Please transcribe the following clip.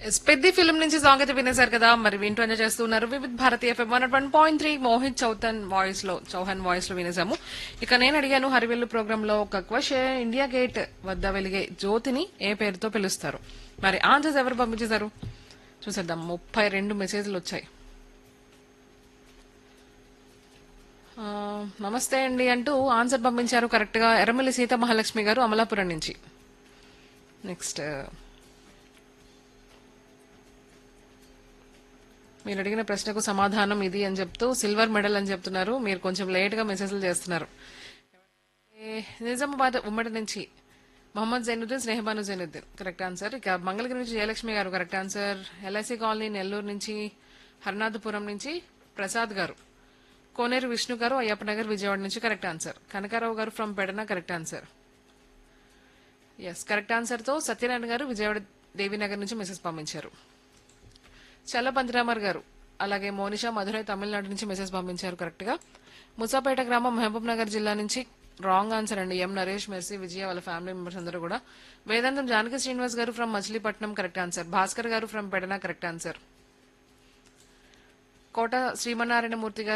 పెద్ద ఫిల్మ్ నుంచి సాంగ్ అయితే వినేశారు కదా మరి వింటూ ఎంజాయ్ చేస్తున్నారు Vividh Bharati FM one one point three Mohit చౌతన్ వాయిస్ లో చౌహాన్ వాయిస్ లో వినేసాము ఇక నేను అడిగాను హరివెల్లు ప్రోగ్రామ్ లో ఒక క్వశ్చన్ ఇండియా గేట్ వద్ద వెలిగే జ్యోతిని ఏ పేరుతో పిలుస్తారు మరి ఆన్సర్స్ ఎవరు పంపించేశారు చూసేద్దాం ముప్పై రెండు మెసేజ్లు వచ్చాయి ఆ, నమస్తే అండి అంటూ ఆన్సర్ పంపించారు కరెక్ట్ గా ఎర్రమల్లి సీత మహాలక్ష్మి గారు అమలాపురం నుంచి నెక్స్ట్ మీరు అడిగిన ప్రశ్నకు సమాధానం ఇది అని చెప్తూ సిల్వర్ మెడల్ అని చెప్తున్నారు మీరు కొంచెం లేట్ గా మెసేజ్లు చేస్తున్నారు ఏ, నిజామాబాద్ ఉమ్మడి నుంచి మొహమ్మద్ జైనుద్దీన్ స్నేహబాను జైనుద్దీన్ కరెక్ట్ ఆన్సర్ ఇక మంగళగిరి నుంచి Jayalakshmi garu correct answer LIC colony Nellore నుంచి హర్నాథపురం నుంచి ప్రసాద్ గారు కోనేరు విష్ణు గారు అయ్యప్ప నగర్ విజయవాడ నుంచి correct answer Kanakarao garu from Pedana correct answer yes correct answer తో సత్యనారాయణ గారు విజయవాడ దేవీనగర్ నుంచి మెసేజ్ పంపించారు చల్ల పంతిరామర్ గారు అలాగే మోనిషా మధురై తమిళనాడు నుంచి మెసేజ్ పంపించారు కరెక్ట్ గా ముసాపేట గ్రామం మహబూబ్ నగర్ జిల్లా నుంచి రాంగ్ ఆన్సర్ అండి ఎం నరేష్ మెర్సీ విజయ వాళ్ళ ఫ్యామిలీ మెంబర్స్ అందరూ కూడా వేదాంతం Janaki Srinivas garu from Machilipatnam correct answer Bhaskar garu from Pedana correct answer Kota Srimannarayana Murthy గారు